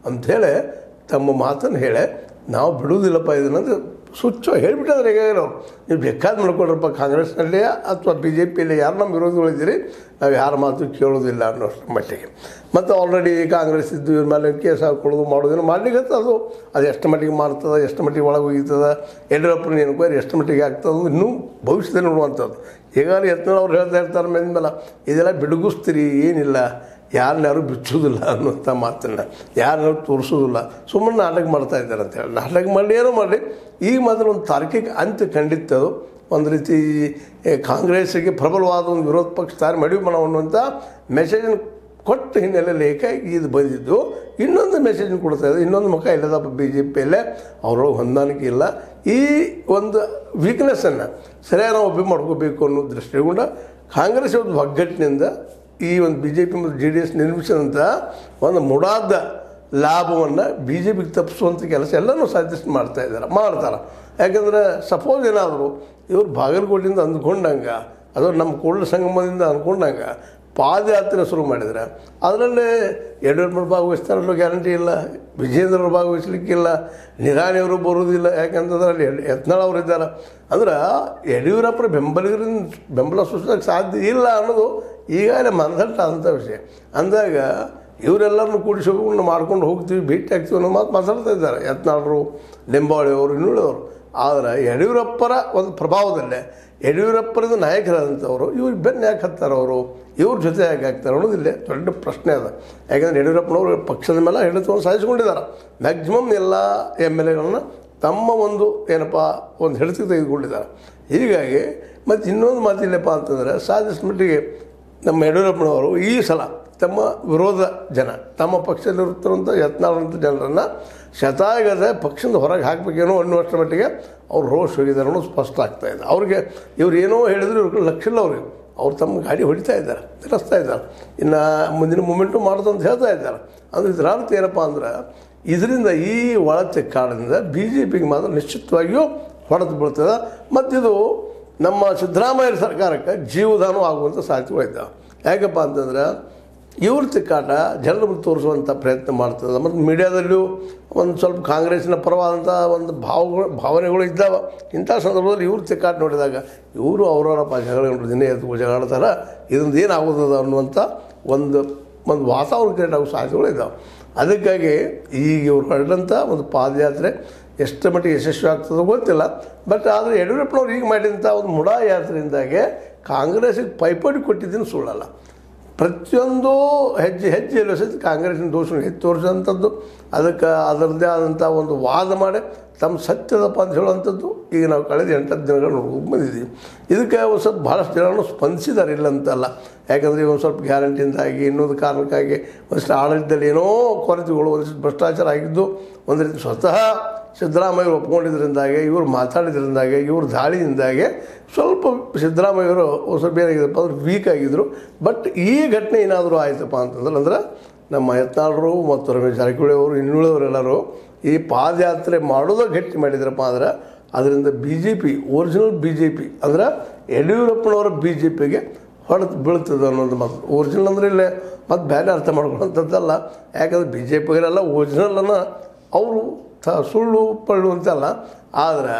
Speaker 1: ಅಂಥೇಳಿ ತಮ್ಮ ಮಾತನ್ನು ಹೇಳಿ ನಾವು ಬಿಡುವುದಿಲ್ಲಪ್ಪ ಇದನ್ನಂತ ಸುಚ್ಚ ಹೇಳಿಬಿಟ್ಟಿದ್ರೆ ಹೇಗಾಗಿಲ್ಲ ಅವ್ರು ನೀವು ಬೇಕಾದ ಮಾಡ್ಕೊಡ್ರಪ್ಪ ಕಾಂಗ್ರೆಸ್ನಲ್ಲೇ ಅಥವಾ ಬಿ ಜೆ ಪಿಯಲ್ಲಿ ಯಾರು ನಮ್ಮ ವಿರೋಧಿಗಳಿದ್ದೀರಿ ನಾವು ಯಾರ ಮಾತು ಕೇಳೋದಿಲ್ಲ ಅನ್ನೋಷ್ಟು ಮಟ್ಟಿಗೆ ಮತ್ತು ಆಲ್ರೆಡಿ ಕಾಂಗ್ರೆಸ್ ಇದ್ದು ಇವ್ರ ಮೇಲೆ ಕೇಸ್ ಹಾಕೊಳ್ಳೋದು ಮಾಡೋದೇನು ಮಾಡ್ಲಿಕ್ಕೆ ಅದು ಅದು ಎಷ್ಟು ಮಟ್ಟಿಗೆ ಮಾಡ್ತದೆ ಎಷ್ಟು ಮಟ್ಟಿಗೆ ಒಳಗೆ ಹೋಗಿರ್ತದೆ ಯಡಿಯೂರಪ್ಪನ ಎನ್ಕ್ವೈರಿ ಎಷ್ಟು ಮಟ್ಟಿಗೆ ಆಗ್ತದೆ ಇನ್ನೂ ಭವಿಷ್ಯದಲ್ಲಿ ನೋಡುವಂಥದ್ದು ಈಗಾಗಲೇ ಯತ್ನಾಳ್ ಅವ್ರು ಹೇಳ್ತಾ ಇರ್ತಾರೆ ಮೇಲಿಂದಲ್ಲ ಇದೆಲ್ಲ ಬಿಡುಗಿಸ್ತೀರಿ ಏನಿಲ್ಲ ಯಾರನ್ನ ಯಾರು ಬಿಚ್ಚೋದಿಲ್ಲ ಅನ್ನುವಂಥ ಮಾತನ್ನು ಯಾರನ್ನ ತೋರಿಸೋದಿಲ್ಲ ಸುಮ್ಮನೆ ನಾಟಕ ಮಾಡ್ತಾ ಇದ್ದಾರೆ ಅಂತೇಳಿ ನಾಟಕ ಮಾಡಲಿ ಏನೋ ಮಾಡಲಿ ಈಗ ಮಾತ್ರ ಒಂದು ತಾರ್ಕಿಕ ಅಂತ್ಯ ಕಂಡಿತ್ತದು ಒಂದು ರೀತಿ ಏ, ಕಾಂಗ್ರೆಸ್ಸಿಗೆ ಪ್ರಬಲವಾದ ಒಂದು ವಿರೋಧ ಪಕ್ಷ ತಯಾರು ಮಾಡಿ ಮಾಡೋಣ ಅನ್ನುವಂಥ ಮೆಸೇಜನ್ನು ಕೊಟ್ಟ ಹಿನ್ನೆಲೆಯಲ್ಲಿ ಏಕಾಗಿ ಇದು ಬಂದಿದ್ದು ಇನ್ನೊಂದು ಮೆಸೇಜ್ ಕೊಡ್ತಾ ಇದೆ ಇನ್ನೊಂದು ಮುಖ ಇಲ್ಲದಪ್ಪ ಬಿ ಜೆ ಪಿಯಲ್ಲೇ ಅವರೊಳಗೆ ಹೊಂದಾಣಿಕೆ ಇಲ್ಲ ಈ ಒಂದು ವೀಕ್ನೆಸ್ಸನ್ನು ಸರಿಯಾಗಿ ನಾವು ಒಬ್ಬಿ ಮಾಡ್ಕೋಬೇಕು ಅನ್ನೋ ದೃಷ್ಟಿಗೊಂಡ ಕಾಂಗ್ರೆಸ್ ಒಂದು ಒಗ್ಗಟ್ಟಿನಿಂದ ಈ ಒಂದು ಬಿ ಜೆ ಪಿ ಮತ್ತು ಜೆ ಡಿ ಎಸ್ ನಿರ್ಮಿಸಿದಂಥ ಒಂದು ಮುಡಾದ ಲಾಭವನ್ನು ಬಿ ಜೆ ಪಿಗೆ ತಪ್ಪಿಸುವಂಥ ಕೆಲಸ ಎಲ್ಲನೂ ಸಾಧ್ಯಸ್ ಮಾಡ್ತಾ ಇದ್ದಾರೆ ಮಾಡ್ತಾರೆ ಯಾಕಂದರೆ ಸಪೋಸ್ ಏನಾದರೂ ಇವರು ಬಾಗಲಕೋಟೆಯಿಂದ ಅಂದ್ಕೊಂಡಂಗೆ ಅದು ನಮ್ಮ ಕೂಡಲ ಸಂಗಮದಿಂದ ಅಂದ್ಕೊಂಡಂಗೆ ಪಾದಯಾತ್ರೆ ಶುರು ಮಾಡಿದರೆ ಅದರಲ್ಲೇ ಯಡಿಯೂರಪ್ಪರು ಭಾಗವಹಿಸ್ತಾರಲ್ಲೂ ಗ್ಯಾರಂಟಿ ಇಲ್ಲ ವಿಜೇಂದ್ರರು ಭಾಗವಹಿಸ್ಲಿಕ್ಕಿಲ್ಲ ನಿರಾಣಿಯವರು ಬರೋದಿಲ್ಲ ಯಾಕಂತಂದ್ರೆ ಅಲ್ಲಿ ಯಡ್- ಯತ್ನಾಳ್ ಅವರು ಇದ್ದಾರೆ ಅಂದ್ರೆ ಯಡಿಯೂರಪ್ಪರ ಬೆಂಬಲಿಗರಿಂದ ಬೆಂಬಲ ಸೂಚಿಸೋಕ್ಕೆ ಸಾಧ್ಯ ಇಲ್ಲ ಅನ್ನೋದು ಈಗಾಗಲೇ ಮನದಟ್ಟಾದಂಥ ವಿಷಯ ಅಂದಾಗ ಇವರೆಲ್ಲರನ್ನು ಕೂಡಿಸಿಕೊಂಡು ಮಾಡ್ಕೊಂಡು ಹೋಗ್ತೀವಿ ಭೇಟಿ ಆಗ್ತೀವಿ ಅನ್ನೋ ಮಾತು ಮಾತಾಡ್ತಾ ಇದ್ದಾರೆ ಯತ್ನಾಳರು ಲಿಂಬಾವಳಿಯವರು ಇನ್ನುಳಿದವರು ಆದರೆ ಯಡಿಯೂರಪ್ಪರ ಒಂದು ಪ್ರಭಾವದಲ್ಲೇ ಯಡಿಯೂರಪ್ಪರದ ನಾಯಕರಾದಂಥವರು ಇವ್ರು ಬೆನ್ನು ಯಾಕೆ ಹತ್ತಾರೆ ಅವರು ಇವ್ರ ಜೊತೆ ಯಾಕೆ ಆಗ್ತಾರೆ ಅನ್ನೋದಿಲ್ಲ ದೊಡ್ಡ ಪ್ರಶ್ನೆ ಅದ ಯಾಕಂದರೆ ಯಡಿಯೂರಪ್ಪನವರು ಪಕ್ಷದ ಮೇಲೆ ಹಿಡಿತವನ್ನು ಸಾಧಿಸಿಕೊಂಡಿದ್ದಾರೆ ಮ್ಯಾಕ್ಸಿಮಮ್ ಎಲ್ಲ ಎಮ್ ಎಲ್ ಎಗಳನ್ನ ತಮ್ಮ ಒಂದು ಏನಪ್ಪ ಒಂದು ಹಿಡಿತಕ್ಕೆ ತೆಗೆದುಕೊಂಡಿದ್ದಾರೆ ಹೀಗಾಗಿ ಮತ್ತು ಇನ್ನೊಂದು ಮಾತಿಲ್ಲಪ್ಪ ಅಂತಂದರೆ ಸಾಧಿಸಿದ ಮಟ್ಟಿಗೆ ನಮ್ಮ ಯಡಿಯೂರಪ್ಪನವರು ಈ ಸಲ ತಮ್ಮ ವಿರೋಧ ಜನ ತಮ್ಮ ಪಕ್ಷದಲ್ಲಿರುತ್ತಿರುವಂಥ ಯತ್ನಾಳಂಥ ಜನರನ್ನು ಶತಾಯಗದ ಪಕ್ಷದಿಂದ ಹೊರಗೆ ಹಾಕಬೇಕೇನೋ ಅನ್ನುವಷ್ಟರ ಮಟ್ಟಿಗೆ ಅವ್ರು ರೋಷ್ ಹೋಗಿದ್ದಾರೆ ಅನ್ನೋದು ಸ್ಪಷ್ಟ ಆಗ್ತಾ ಇದೆ ಅವ್ರಿಗೆ ಇವ್ರು ಏನೋ ಹೇಳಿದ್ರು ಇವ್ರಿಗೆ ಲಕ್ಷ ಇಲ್ಲ ಅವ್ರಿಗೆ ಅವ್ರು ತಮ್ಮ ಗಾಡಿ ಹೊಡಿತಾ ಇದ್ದಾರೆ ತಿರಸ್ತಾ ಇದ್ದಾರೆ ಇನ್ನು ಮುಂದಿನ ಮೂಮೆಂಟು ಮಾಡೋದು ಅಂತ ಹೇಳ್ತಾ ಇದ್ದಾರೆ ಅಂದ್ರೆ ಇದರ ಅರ್ಥ ಏನಪ್ಪ ಅಂದ್ರೆ ಇದರಿಂದ ಈ ಒಳತೆ ಕಾರಣದಿಂದ ಬಿ ಜೆ ಪಿಗೆ ಮಾತ್ರ ನಿಶ್ಚಿತವಾಗಿಯೂ ಹೊಡೆದು ಬೀಳ್ತದೆ ಮತ್ತಿದು ನಮ್ಮ ಸಿದ್ದರಾಮಯ್ಯ ಸರ್ಕಾರಕ್ಕೆ ಜೀವದಾನ ಆಗುವಂಥ ಸಾಧ್ಯತೆಗಳಿದ್ದಾವೆ ಯಾಕಪ್ಪ ಅಂತಂದ್ರೆ ಇವ್ರ ತಿಕ್ಕಾಟ ಜನರ ಮುಂದೆ ತೋರಿಸುವಂಥ ಪ್ರಯತ್ನ ಮಾಡ್ತದೆ ಮತ್ತು ಮೀಡಿಯಾದಲ್ಲೂ ಒಂದು ಸ್ವಲ್ಪ ಕಾಂಗ್ರೆಸ್ಸಿನ ಪರವಾದಂಥ ಒಂದು ಭಾವಗಳು ಭಾವನೆಗಳು ಇದ್ದಾವೆ ಇಂಥ ಸಂದರ್ಭದಲ್ಲಿ ಇವ್ರ ತಿಕ್ಕಾಟ ನೋಡಿದಾಗ ಇವರು ಅವರವರಪ್ಪ ಜಗಳ ದಿನೇ ಎದ್ದು ಜಗಳಾಡ್ತಾರೆ ಇದರಿಂದ ಏನಾಗೋದದ ಅನ್ನುವಂಥ ಒಂದು ಒಂದು ವಾತಾವರಣ ಕ್ರಿಯೇಟ್ ಆಗೋ ಸಾಧ್ಯತೆಗಳು ಇದ್ದಾವೆ ಅದಕ್ಕಾಗಿ ಈಗ ಇವ್ರು ಹೊರಟಂಥ ಒಂದು ಪಾದಯಾತ್ರೆ ಎಷ್ಟು ಮಟ್ಟಿಗೆ ಯಶಸ್ವಿ ಆಗ್ತದೋ ಗೊತ್ತಿಲ್ಲ ಬಟ್ ಆದರೆ ಯಡಿಯೂರಪ್ಪನವ್ರು ಈಗ ಮಾಡಿದಂಥ ಒಂದು ಮುಡಾ ಯಾತ್ರೆಯಿಂದಾಗೆ ಕಾಂಗ್ರೆಸ್ಸಿಗೆ ಪೈಪೋಟಿ ಕೊಟ್ಟಿದ್ದೀನಿ ಸುಳ್ಳಲ್ಲ ಪ್ರತಿಯೊಂದು ಹೆಜ್ಜೆ ಹೆಜ್ಜೆಯಲ್ಲೂ ಸಹಿತ ಕಾಂಗ್ರೆಸ್ಸಿನ ದೋಷ ಎತ್ತಿ ತೋರಿಸೋಂಥದ್ದು ಅದಕ್ಕೆ ಅದರದ್ದೇ ಆದಂಥ ಒಂದು ವಾದ ಮಾಡಿ ತಮ್ಮ ಸತ್ಯದಪ್ಪ ಅಂತ ಹೇಳುವಂಥದ್ದು ಈಗ ನಾವು ಕಳೆದ ಎಂಟತ್ತು ದಿನಗಳು ನೋಡ್ಕೊಂಡು ಬಂದಿದ್ದೀವಿ ಇದಕ್ಕೆ ಒಂದು ಸ್ವಲ್ಪ ಭಾಳಷ್ಟು ಜನರು ಸ್ಪಂದಿಸಿದ್ದಾರೆ ಇಲ್ಲ ಅಂತಲ್ಲ ಯಾಕಂದರೆ ಒಂದು ಸ್ವಲ್ಪ ಗ್ಯಾರಂಟಿಯಿಂದಾಗಿ ಇನ್ನೊಂದು ಕಾರಣಕ್ಕಾಗಿ ಒಂದಿಷ್ಟು ಆಡಳಿತದಲ್ಲಿ ಏನೋ ಕೊರತೆಗಳು ಒಂದಿಷ್ಟು ಭ್ರಷ್ಟಾಚಾರ ಆಗಿದ್ದು ಒಂದು ರೀತಿ ಸ್ವತಃ ಸಿದ್ದರಾಮಯ್ಯರು ಒಪ್ಕೊಂಡಿದ್ದರಿಂದಾಗೆ ಇವರು ಮಾತಾಡಿದ್ರಿಂದಾಗೆ ಇವ್ರ ದಾಳಿಯಿಂದಾಗೆ ಸ್ವಲ್ಪ ಸಿದ್ದರಾಮಯ್ಯವರು ಒಂದು ಸ್ವಲ್ಪ ಏನಾಗಿದ್ದಪ್ಪ ಅಂದ್ರೆ ವೀಕ್ ಆಗಿದ್ದರು ಬಟ್ ಈ ಘಟನೆ ಏನಾದರೂ ಆಯ್ತಪ್ಪ ಅಂತಂದ್ರೆ ಅಂದ್ರೆ ನಮ್ಮ ಯತ್ನಾಳರು ಮತ್ತು ರಮೇಶ್ ಜಾರಕಿಹೊಳಿ ಅವರು ಇನ್ನುಳಿದವರೆಲ್ಲರೂ ಈ ಪಾದಯಾತ್ರೆ ಮಾಡೋದು ಗಟ್ಟಿ ಮಾಡಿದ್ರಪ್ಪ ಅಂದ್ರೆ ಅದರಿಂದ B J P original B J P ಅಂದ್ರೆ ಯಡಿಯೂರಪ್ಪನವರ ಬಿ ಜೆ ಪಿಗೆ ಹೊಡೆದು ಬೀಳ್ತದೆ ಅನ್ನೋದು ಮಾತು ಒರಿಜಿನಲ್ ಅಂದರೆ ಇಲ್ಲೇ ಮತ್ತು ಬೇರೆ ಅರ್ಥ ಮಾಡ್ಕೊಳ್ಳೋಂಥದ್ದಲ್ಲ ಯಾಕಂದ್ರೆ ಬಿ ಜೆ ಪಿಗರೆಲ್ಲ ಒರಿಜಿನಲನ್ನು ಅವರು ತ ಸುಳ್ಳು ಪಳ್ಳು ಅಂತಲ್ಲ ಆದ್ರೆ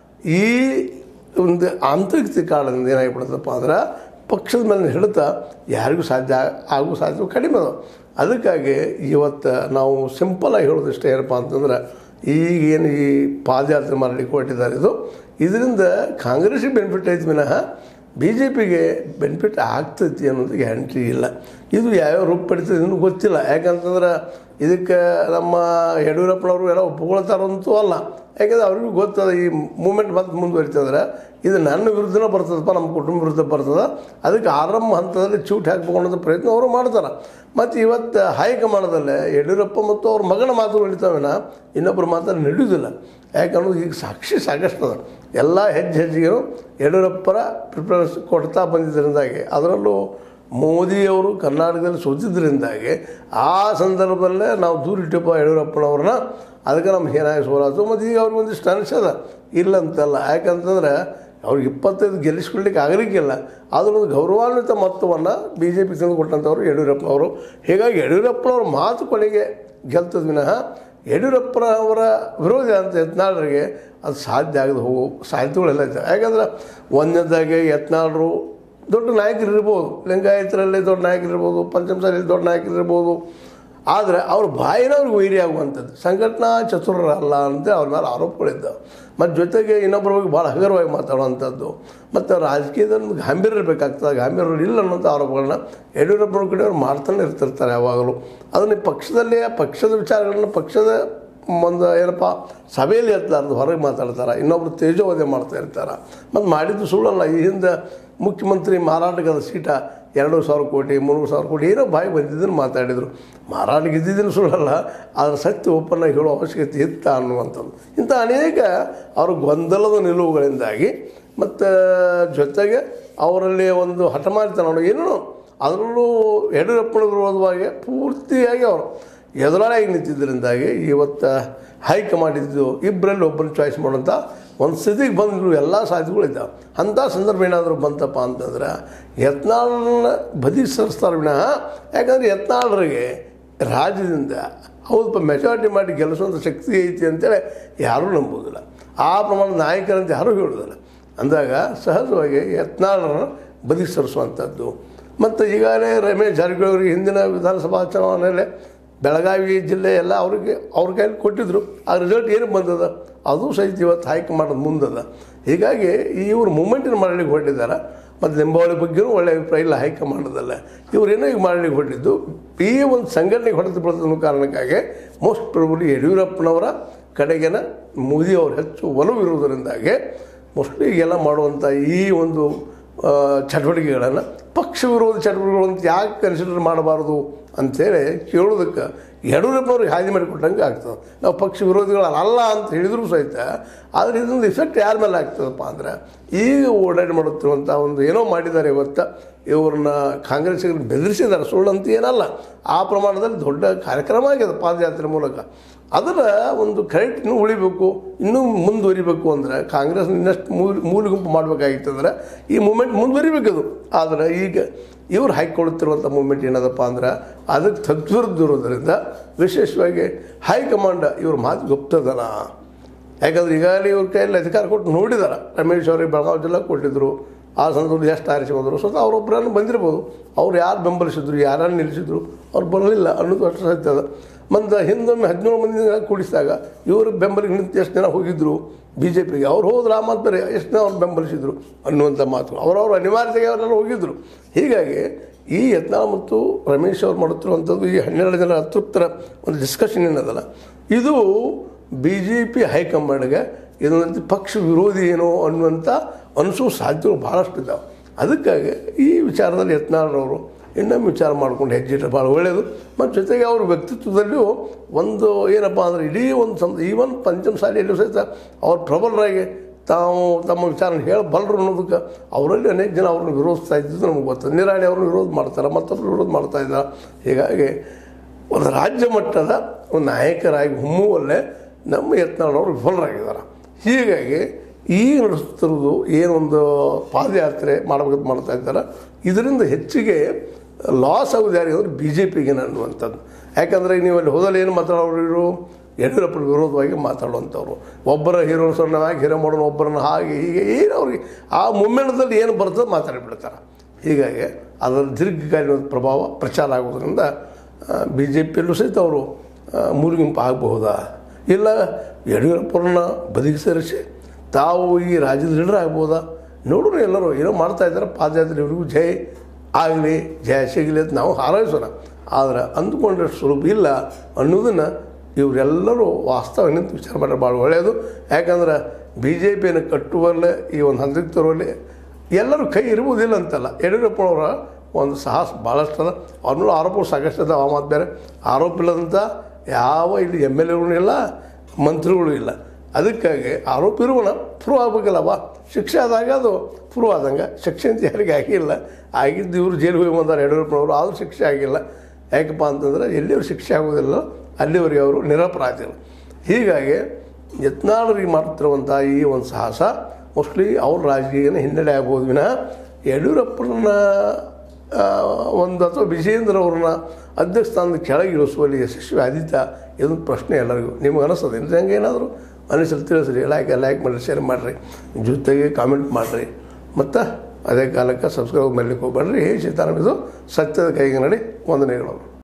Speaker 1: ಈ ಒಂದು ಆಂತರಿಕ ಕಾರಣದಿಂದ ಏನಾಗಿಬಿಡ್ತಪ್ಪ ಅಂದ್ರೆ ಪಕ್ಷದ ಮೇಲೆ ಹಿಡಿತ ಯಾರಿಗೂ ಸಾಧ್ಯ ಆಗೋ ಸಾಧ್ಯ ಕಡಿಮೆ ಅದಾವೆ ಅದಕ್ಕಾಗಿ ಇವತ್ತು ನಾವು ಸಿಂಪಲಾಗಿ ಹೇಳೋದಿಷ್ಟ ಏನಪ್ಪ ಅಂತಂದ್ರೆ ಈಗೇನು ಈ ಪಾದಯಾತ್ರೆ ಮಾಡಲಿಕ್ಕೆ ಹೊರಟಿದ್ದಾರೆ ಇದು ಇದರಿಂದ ಕಾಂಗ್ರೆಸ್ಸಿಗೆ ಬೆನಿಫಿಟ್ ಐತೆ ವಿನಃ ಬಿ ಜೆ ಪಿಗೆ ಬೆನಿಫಿಟ್ ಆಗ್ತೈತಿ ಅನ್ನೋದು ಗ್ಯಾರಂಟಿ ಇಲ್ಲ ಇದು ಯಾವ್ಯಾವ ರೂಪ ಪಡಿತದೆ ಇನ್ನೂ ಗೊತ್ತಿಲ್ಲ ಯಾಕಂತಂದ್ರೆ ಇದಕ್ಕೆ ನಮ್ಮ ಯಡಿಯೂರಪ್ಪನವರು ಎಲ್ಲ ಒಪ್ಕೊಳ್ತಾರಂತೂ ಅಲ್ಲ ಯಾಕಂದ್ರೆ ಅವ್ರಿಗೂ ಗೊತ್ತದ ಈ ಮೂಮೆಂಟ್ ಮತ್ತೆ ಮುಂದುವರಿತಂದ್ರೆ ಇದು ನನ್ನ ವಿರುದ್ಧನೇ ಬರ್ತದಪ್ಪ ನಮ್ಮ ಕುಟುಂಬ ವಿರುದ್ಧ ಬರ್ತದೆ ಅದಕ್ಕೆ ಆರಂಭ ಹಂತದಲ್ಲಿ ಚೂಟ್ ಹಾಕ್ಬೇಕು ಅನ್ನೋದು ಪ್ರಯತ್ನ ಅವರು ಮಾಡ್ತಾರೆ ಮತ್ತು ಇವತ್ತು ಹೈಕಮಾಂಡದಲ್ಲೇ ಯಡಿಯೂರಪ್ಪ ಮತ್ತು ಅವ್ರ ಮಗನ ಮಾತು ನಡೀತಾವೇನ ಇನ್ನೊಬ್ಬರ ಮಾತನ್ನು ನಡೆಯುವುದಿಲ್ಲ ಯಾಕನ್ನೋದು ಈಗ ಸಾಕ್ಷಿ ಸಾಕಷ್ಟು ಅದ ಎಲ್ಲ ಹೆಜ್ಜೆ ಹೆಜ್ಜೆಗೂ ಯಡಿಯೂರಪ್ಪರ ಪ್ರಿಫರೆನ್ಸ್ ಕೊಡ್ತಾ ಬಂದಿದ್ದರಿಂದಾಗಿ ಅದರಲ್ಲೂ ಮೋದಿಯವರು ಕರ್ನಾಟಕದಲ್ಲಿ ಸೋತಿದ್ದರಿಂದಾಗಿ ಆ ಸಂದರ್ಭದಲ್ಲೇ ನಾವು ದೂರ ಇಟ್ಟಪ್ಪ ಯಡಿಯೂರಪ್ಪನವ್ರನ್ನ ಅದಕ್ಕೆ ನಮ್ಮ ಹೀನಾಯ ಸೋಲಾತು ಮತ್ತು ಈಗ ಅವ್ರಿಗೆ ಒಂದಿಷ್ಟು ಅನಿಸದ ಇಲ್ಲ ಅಂತಲ್ಲ ಯಾಕಂತಂದ್ರೆ ಅವ್ರಿಗೆ ಇಪ್ಪತ್ತೈದು ಗೆಲ್ಲಿಸ್ಕೊಳ್ಲಿಕ್ಕೆ ಆಗಲಿಕ್ಕಿಲ್ಲ ಆದರೂ ಒಂದು ಗೌರವಾನ್ವಿತ ಮೊತ್ತವನ್ನು ಬಿ ಜೆ ಪಿ ತಂದು ಕೊಟ್ಟಂಥವ್ರು ಯಡಿಯೂರಪ್ಪನವರು ಹೀಗಾಗಿ ಯಡಿಯೂರಪ್ಪನವ್ರ ಮಾತು ಕೊನೆಗೆ ಗೆಲ್ತದ ವಿನಃ ಯಡಿಯೂರಪ್ಪನವರ ವಿರೋಧಿ ಅಂತ ಯತ್ನಾಳರಿಗೆ ಅದು ಸಾಧ್ಯ ಆಗದೆ ಹೋಗೋ ಸಾಧ್ಯತೆಗಳೆಲ್ಲ ಇದ್ದಾವೆ ಯಾಕಂದ್ರೆ ಒಂದನೇದಾಗೆ ಯತ್ನಾಳರು ದೊಡ್ಡ ನಾಯಕರು ಇರ್ಬೋದು ಲಿಂಗಾಯತರಲ್ಲಿ ದೊಡ್ಡ ನಾಯಕರು ಇರ್ಬೋದು ಪಂಚಮಸಾಲಿಯಲ್ಲಿ ದೊಡ್ಡ ನಾಯಕರು ಇರ್ಬೋದು ಆದರೆ ಅವ್ರ ಬಾಯಿನವ್ರಿಗೆ ವೈರಿ ಆಗುವಂಥದ್ದು ಸಂಘಟನಾ ಚತುರರಲ್ಲ ಅಂತ ಅವ್ರ ಮೇಲೆ ಆರೋಪಗಳಿದ್ದಾವೆ ಮತ್ತು ಜೊತೆಗೆ ಇನ್ನೊಬ್ಬರ ಬಗ್ಗೆ ಭಾಳ ಹಗುರವಾಗಿ ಮಾತಾಡುವಂಥದ್ದು ಮತ್ತು ರಾಜಕೀಯದಲ್ಲಿ ಒಂದು ಗಾಂಭೀರ್ಯ ಇರಬೇಕಾಗ್ತದೆ ಗಾಂಭೀರ್ಯ ಇಲ್ಲ ಅನ್ನೋಂಥ ಆರೋಪಗಳನ್ನ ಯಡಿಯೂರಪ್ಪನ ಕಡೆ ಅವ್ರು ಮಾಡ್ತಾನೆ ಇರ್ತಿರ್ತಾರೆ ಯಾವಾಗಲೂ ಅದನ್ನು ಪಕ್ಷದಲ್ಲಿ ಪಕ್ಷದ ವಿಚಾರಗಳನ್ನ ಪಕ್ಷದ ಒಂದು ಏನಪ್ಪ ಸಭೆಯಲ್ಲಿ ಎತ್ತಲಾರ್ದು ಹೊರಗೆ ಮಾತಾಡ್ತಾರೆ ಇನ್ನೊಬ್ರು ತೇಜೋವಧೆ ಮಾಡ್ತಾ ಇರ್ತಾರೆ ಮತ್ತು ಮಾಡಿದ್ದು ಸುಳ್ಳಲ್ಲ ಈ ಹಿಂದೆ ಮುಖ್ಯಮಂತ್ರಿ ಮಾರಾಟಗದ ಸೀಟ ಎರಡು ಸಾವಿರ ಕೋಟಿ ಮೂರು ಸಾವಿರ ಕೋಟಿ ಏನೋ ಬಾಯಿ ಬಂದಿದ್ದನ್ನು ಮಾತಾಡಿದರು ಮಾರಾಟಕ್ಕೆ ಇದ್ದಿದ್ದನ್ನು ಸುಳ್ಳಲ್ಲ ಅದರ ಸತ್ಯ ಓಪನ್ ಆಗಿ ಹೇಳೋ ಅವಶ್ಯಕತೆ ಇತ್ತ ಅನ್ನುವಂಥದ್ದು ಇಂಥ ಅನೇಕ ಅವ್ರ ಗೊಂದಲದ ನಿಲುವುಗಳಿಂದಾಗಿ ಮತ್ತು ಜೊತೆಗೆ ಅವರಲ್ಲಿ ಒಂದು ಹಠಮಾರಿತನ ನೋಡಿ ಏನೋ ಅದರಲ್ಲೂ ಯಡಿಯೂರಪ್ಪನ ವಿರೋಧವಾಗಿ ಪೂರ್ತಿಯಾಗಿ ಅವರು ಎದುರಾಗಿ ನಿಂತಿದ್ದರಿಂದಾಗಿ ಇವತ್ತು ಹೈಕಮಾಂಡ್ ಇದ್ದು ಇಬ್ಬರಲ್ಲಿ ಒಬ್ಬರನ್ನ ಚಾಯ್ಸ್ ಮಾಡೋಂಥ ಒಂದು ಸ್ಥಿತಿಗೆ ಬಂದರು ಎಲ್ಲ ಸಾಧ್ಯತೆಗಳು ಇದ್ದಾವೆ ಅಂಥ ಸಂದರ್ಭ ಏನಾದರೂ ಬಂತಪ್ಪ ಅಂತಂದ್ರೆ ಯತ್ನಾಳನ್ನ ಬದಿ ಸರಿಸ್ತಾರೆ ವಿನಃ ಯಾಕಂದರೆ ಯತ್ನಾಳರಿಗೆ ರಾಜ್ಯದಿಂದ ಹೌದಪ್ಪ ಮೆಜಾರಿಟಿ ಮಾಡಿ ಗೆಲ್ಲಿಸುವಂಥ ಶಕ್ತಿ ಐತಿ ಅಂತೇಳಿ ಯಾರೂ ನಂಬೋದಿಲ್ಲ ಆ ಪ್ರಮಾಣದ ನಾಯಕರಂತ ಯಾರೂ ಹೇಳೋದಿಲ್ಲ ಅಂದಾಗ ಸಹಜವಾಗಿ ಯತ್ನಾಳರನ್ನು ಬದಿ ಸರಿಸುವಂಥದ್ದು ಮತ್ತು ಈಗಾಗಲೇ ರಮೇಶ್ ಜಾರಕಿಹೊಳಿ ಅವರಿಗೆ ಹಿಂದಿನ ವಿಧಾನಸಭಾ ಚುನಾವಣೆಯಲ್ಲಿ ಬೆಳಗಾವಿ ಜಿಲ್ಲೆ ಎಲ್ಲ ಅವ್ರಿಗೆ ಅವ್ರ ಕೈಲಿ ಕೊಟ್ಟಿದ್ರು ಆ ರಿಸಲ್ಟ್ ಏನು ಬಂದದ ಅದು ಸಹಿತ ಇವತ್ತು ಹೈಕಮಾಂಡ್ ಮುಂದದ ಹೀಗಾಗಿ ಇವ್ರು ಮೂಮೆಂಟಿನ ಮಾಡಲಿಕ್ಕೆ ಹೊರಟಿದ್ದಾರೆ ಮತ್ತು ಲಿಂಬಾವಳಿ ಬಗ್ಗೆನೂ ಒಳ್ಳೆಯ ಅಭಿಪ್ರಾಯ ಇಲ್ಲ ಹೈಕಮಾಂಡದಲ್ಲ ಇವ್ರೇನೋ ಈಗ ಮಾಡಲಿಕ್ಕೆ ಹೊರಟಿದ್ದು ಈ ಒಂದು ಸಂಘಟನೆಗೆ ಹೊಡೆದು ಬರ್ತದ ಕಾರಣಕ್ಕಾಗಿ ಮೋಸ್ಟ್ ಪ್ರೊಬಲಿ ಯಡಿಯೂರಪ್ಪನವರ ಕಡೆಗೆನ ಮೋದಿ ಅವರು ಹೆಚ್ಚು ಒಲವು ಇರುವುದರಿಂದಾಗಿ ಮೋಸ್ಟ್ಲಿ ಈಗೆಲ್ಲ ಮಾಡುವಂಥ ಈ ಒಂದು ಆ, ಚಟುವಟಿಕೆಗಳನ್ನು ಪಕ್ಷ ವಿರೋಧಿ ಚಟುವಟಿಕೆಗಳು ಅಂತ ಯಾಕೆ ಕನ್ಸಿಡರ್ ಮಾಡಬಾರ್ದು ಅಂಥೇಳಿ ಕೇಳೋದಕ್ಕೆ ಯಡಿಯೂರಪ್ಪನವ್ರಿಗೆ ಹಾದಿ ಮಾಡಿ ಕೊಟ್ಟಂಗೆ ಆಗ್ತದೆ ನಾವು ಪಕ್ಷ ವಿರೋಧಿಗಳಲ್ಲ ಅಲ್ಲ ಅಂತ ಹೇಳಿದರೂ ಸಹಿತ ಆದರೆ ಇದೊಂದು ಇಫೆಕ್ಟ್ ಯಾರ ಮೇಲೆ ಆಗ್ತದಪ್ಪ ಅಂದ್ರೆ ಈಗ ಓಡಾಡಿ ಮಾಡುತ್ತಿರುವಂಥ ಒಂದು ಏನೋ ಮಾಡಿದ್ದಾರೆ ಇವತ್ತು ಇವ್ರನ್ನ ಕಾಂಗ್ರೆಸ್ಸಿಗೆ ಬೆದರಿಸಿದ್ದಾರೆ ಸುಳ್ಳು ಅಂತ ಏನಲ್ಲ ಆ ಪ್ರಮಾಣದಲ್ಲಿ ದೊಡ್ಡ ಕಾರ್ಯಕ್ರಮ ಆಗಿದೆ ಪಾದಯಾತ್ರೆ ಮೂಲಕ ಅದರ ಒಂದು ಕ್ರೆಡಿಟ್ ಇನ್ನೂ ಉಳಿಬೇಕು ಇನ್ನೂ ಮುಂದುವರಿಬೇಕು ಅಂದರೆ ಕಾಂಗ್ರೆಸ್ ಇನ್ನಷ್ಟು ಮೂಲ ಮೂಲ ಗುಂಪು ಮಾಡಬೇಕಾಗಿತ್ತಂದ್ರೆ ಈ ಮೂಮೆಂಟ್ ಮುಂದುವರಿಬೇಕದು ಆದರೆ ಈಗ ಇವ್ರು ಹಾಕಿಕೊಳ್ಳುತ್ತಿರುವಂಥ ಮೂಮೆಂಟ್ ಏನದಪ್ಪ ಅಂದ್ರೆ ಅದಕ್ಕೆ ತದ್ವಿರುದ್ಧ ಇರೋದರಿಂದ ವಿಶೇಷವಾಗಿ ಹೈಕಮಾಂಡ್ ಇವ್ರ ಮಾತು ಗುಪ್ತದನ ಯಾಕಂದ್ರೆ ಈಗಾಗಲೇ ಇವ್ರ ಕೈಯಲ್ಲಿ ಅಧಿಕಾರ ಕೊಟ್ಟು ನೋಡಿದಾರೆ ರಮೇಶ್ ಅವರಿಗೆ ಬೆಳಗಾವಿ ಜಿಲ್ಲಾ ಕೊಟ್ಟಿದ್ದರು ಆ ಸಂದರ್ಭದಲ್ಲಿ ಎಷ್ಟು ಆರಿಸಿ ಬಂದರು ಸ್ವತಃ ಅವರೊಬ್ಬರನ್ನು ಬಂದಿರ್ಬೋದು ಅವ್ರು ಯಾರು ಬೆಂಬಲಿಸಿದ್ರು ಯಾರನ್ನು ನಿಲ್ಲಿಸಿದ್ರು ಅವ್ರು ಬರಲಿಲ್ಲ ಅನ್ನೋದು ಅಷ್ಟು ಸತ್ಯ ಅದ ಮತ್ತು ಹಿಂದೊಮ್ಮೆ ಹದಿನೇಳು ಮಂದಿ ಕೂಡಿಸಿದಾಗ ಇವರು ಬೆಂಬಲಿಗೆ ನಿಂತು ಎಷ್ಟು ಜನ ಹೋಗಿದ್ರು ಬಿ ಜೆ ಪಿಗೆ ಅವ್ರು ಹೋದ್ರೆ ಆ ಮಾತು ಬೇರೆ ಎಷ್ಟು ಜನ ಅವ್ರು ಬೆಂಬಲಿಸಿದ್ರು ಅನ್ನುವಂಥ ಮಾತು ಅವರವ್ರ ಅನಿವಾರ್ಯತೆಗೆ ಅವರೆಲ್ಲ ಹೋಗಿದ್ರು ಹೀಗಾಗಿ ಈ ಯತ್ನಾಳ್ ಮತ್ತು ರಮೇಶ್ ಅವ್ರು ಮಾಡುತ್ತಿರುವಂಥದ್ದು ಈ ಹನ್ನೆರಡು ಜನ ಅತೃಪ್ತರ ಒಂದು ಡಿಸ್ಕಷನ್ ಏನದಲ್ಲ ಇದು ಬಿ ಜೆ ಪಿ ಹೈಕಮಾಂಡ್ಗೆ ಇದೊಂದು ಪಕ್ಷ ವಿರೋಧಿ ಏನೋ ಅನ್ನುವಂಥ ಅನಿಸೋ ಸಾಧ್ಯತೆಗಳು ಭಾಳಷ್ಟು ಇದ್ದಾವೆ ಅದಕ್ಕಾಗಿ ಈ ವಿಚಾರದಲ್ಲಿ ಯತ್ನಾಳರವರು ಇನ್ನೊಮ್ಮೆ ವಿಚಾರ ಮಾಡ್ಕೊಂಡು ಹೆಜ್ಜೆ ಭಾಳ ಒಳ್ಳೆಯದು ಮತ್ತು ಜೊತೆಗೆ ಅವ್ರ ವ್ಯಕ್ತಿತ್ವದಲ್ಲಿಯೂ ಒಂದು ಏನಪ್ಪ ಅಂದರೆ ಇಡೀ ಒಂದು ಸಂ ಈವನ್ ಪಂಚಮ ಶಾಲೆಯಲ್ಲೂ ಸಹಿತ ಅವ್ರು ಪ್ರಬಲರಾಗಿ ತಾವು ತಮ್ಮ ವಿಚಾರ ಹೇಳಬಲ್ಲರು ಅನ್ನೋದಕ್ಕೆ ಅವರಲ್ಲಿ ಅನೇಕ ಜನ ಅವ್ರನ್ನ ವಿರೋಧಿಸ್ತಾ ಇದ್ದಿದ್ದು ನಮಗೆ ಗೊತ್ತು ನಿರಾಣಿ ಅವ್ರನ್ನ ವಿರೋಧ ಮಾಡ್ತಾರೆ ಮತ್ತೊಬ್ಬರು ವಿರೋಧ ಮಾಡ್ತಾ ಇದ್ದಾರೆ ಹೀಗಾಗಿ ಒಂದು ರಾಜ್ಯ ಮಟ್ಟದ ಒಂದು ನಾಯಕರಾಗಿ ಹೊಮ್ಮುವಲ್ಲೇ ನಮ್ಮ ಯತ್ನಾಳವರು ವಿಫಲರಾಗಿದ್ದಾರೆ ಹೀಗಾಗಿ ಈಗ ನಡೆಸುತ್ತಿರೋದು ಏನೊಂದು ಪಾದಯಾತ್ರೆ ಮಾಡಬೇಕಂತ ಮಾಡ್ತಾ ಇದ್ದಾರೆ ಇದರಿಂದ ಹೆಚ್ಚಿಗೆ ಲಾಸ್ ಆಗೋದು ಯಾರಿಗೆ ಅಂದರೆ ಬಿ ಜೆ ಪಿಗೆ ಅನ್ನುವಂಥದ್ದು ಯಾಕಂದರೆ ನೀವು ಅಲ್ಲಿ ಹೋದಲ್ಲಿ ಏನು ಮಾತಾಡೋರು ಇವರು ಯಡಿಯೂರಪ್ಪನ ವಿರೋಧವಾಗಿ ಮಾತಾಡುವಂಥವ್ರು ಒಬ್ಬರ ಹೀರೋ ಸಣ್ಣವಾಗಿ ಹೀರೋ ಮಾಡೋಣ ಒಬ್ಬರನ್ನ ಹಾಗೆ ಹೀಗೆ ಏನು ಅವ್ರಿಗೆ ಆ ಮುಮ್ಮೆಣದಲ್ಲಿ ಏನು ಬರ್ತದೆ ಮಾತಾಡಿಬಿಡ್ತಾರೆ ಹೀಗಾಗಿ ಅದರ ದೀರ್ಘಕಾಲೀನ ಪ್ರಭಾವ ಪ್ರಚಾರ ಆಗೋದ್ರಿಂದ ಬಿ ಜೆ ಪಿಯಲ್ಲೂ ಸಹಿತ ಅವರು ಮೂರುಗುಂಪು ಆಗಬಹುದಾ ಇಲ್ಲ ಯಡಿಯೂರಪ್ಪರನ್ನ ಬದಿಗೆ ಸೇರಿಸಿ ತಾವು ಈ ರಾಜ್ಯದ ಲೀಡರ್ ಆಗ್ಬೋದಾ ನೋಡೋಣ ಎಲ್ಲರೂ ಏನೋ ಮಾಡ್ತಾ ಇದ್ದಾರೆ ಪಾದಯಾತ್ರೆ ಇವ್ರಿಗೂ ಜೈ ಆಗಲಿ ಜಯ ಸಿಗಲಿ ಅಂತ ನಾವು ಹಾರೈಸೋಣ ಆದರೆ ಅಂದುಕೊಂಡಷ್ಟು ಸುಲಭ ಇಲ್ಲ ಅನ್ನೋದನ್ನು ಇವರೆಲ್ಲರೂ ವಾಸ್ತವ ನಿಂತು ವಿಚಾರ ಮಾಡಿದ್ರೆ ಭಾಳ ಒಳ್ಳೆಯದು ಯಾಕಂದ್ರೆ ಬಿ ಜೆ ಪಿಯನ್ನು ಕಟ್ಟುವಲ್ಲೇ ಈ ಒಂದು ಹಂತಕ್ಕೆ ತರುವಲ್ಲಿ ಎಲ್ಲರೂ ಕೈ ಇರುವುದಿಲ್ಲ ಅಂತಲ್ಲ ಯಡಿಯೂರಪ್ಪನವರ ಒಂದು ಸಾಹಸ ಭಾಳಷ್ಟು ಅದ ಅವ್ರನ್ನೂ ಆರೋಪ ಸಾಕಷ್ಟು ಅದ ಆ ಮಾತು ಬೇರೆ ಆರೋಪ ಇಲ್ಲದಂಥ ಯಾವ ಇಲ್ಲಿ ಎಮ್ ಎಲ್ ಎಗಳು ಇಲ್ಲ ಮಂತ್ರಿಗಳು ಇಲ್ಲ ಅದಕ್ಕಾಗಿ ಆರೋಪ ಇರುವನ ಪ್ರೂವ್ ಆಗಬೇಕಲ್ಲವ ಶಿಕ್ಷೆ ಆದಾಗ ಅದು ಪ್ರೂವ್ ಆದಂಗೆ ಶಿಕ್ಷೆ ಅಂತ ಯಾರಿಗೆ ಆಗಿಲ್ಲ ಆಗಿದ್ದು ಇವರು ಜೈಲಿಗೆ ಹೋಗಿ ಬಂದಾರೆ ಯಡಿಯೂರಪ್ಪನವರು ಆದರೂ ಶಿಕ್ಷೆ ಆಗಿಲ್ಲ ಯಾಕಪ್ಪ ಅಂತಂದ್ರೆ ಎಲ್ಲಿಯವರು ಶಿಕ್ಷೆ ಆಗೋದಿಲ್ಲ ಅಲ್ಲಿವರೆಗೆ ಅವರು ನಿರಪರಾಧಿಗಳು ಹೀಗಾಗಿ ಯತ್ನಾಳರಿಗೆ ಮಾಡ್ತಿರುವಂಥ ಈ ಒಂದು ಸಾಹಸ ಮೋಸ್ಟ್ಲಿ ಅವ್ರ ರಾಜಕೀಯನ ಹಿನ್ನಡೆ ಆಗ್ಬೋದು ವಿನಃ ಯಡಿಯೂರಪ್ಪರನ್ನ ಆ, ಒಂದು ಅಥವಾ ವಿಜಯೇಂದ್ರ ಅವ್ರನ್ನ ಅಧ್ಯಕ್ಷ ಸ್ಥಾನದ ಕೆಳಗೆ ಇಳಿಸುವಲ್ಲಿ ಯಶಸ್ವಿ ಆದಿತ್ಯ ಇದೊಂದು ಪ್ರಶ್ನೆ ಎಲ್ಲರಿಗೂ ನಿಮ್ಗೆ ಅನಿಸ್ತದೆ ಇಲ್ಲ ಹಂಗೆ ಏನಾದರೂ ಅನಿಸಲು ತಿಳಿಸ್ರಿ ಲೈಕ್ ಲೈಕ್ ಮಾಡಿರಿ ಶೇರ್ ಮಾಡಿರಿ ಜೊತೆಗೆ ಕಾಮೆಂಟ್ ಮಾಡಿರಿ ಮತ್ತು ಅದೇ ಕಾಲಕ್ಕೆ ಸಬ್ಸ್ಕ್ರೈಬ್ ಮಾಡಲಿಕ್ಕೆ ಹೋಗ್ಬೇಡ್ರಿ ಹೇ ಸೀತಾರಾಮ್ ಇದು ಸತ್ಯದ ಕೈಗೆ ನಡಿ ವಂದನೆಗಳು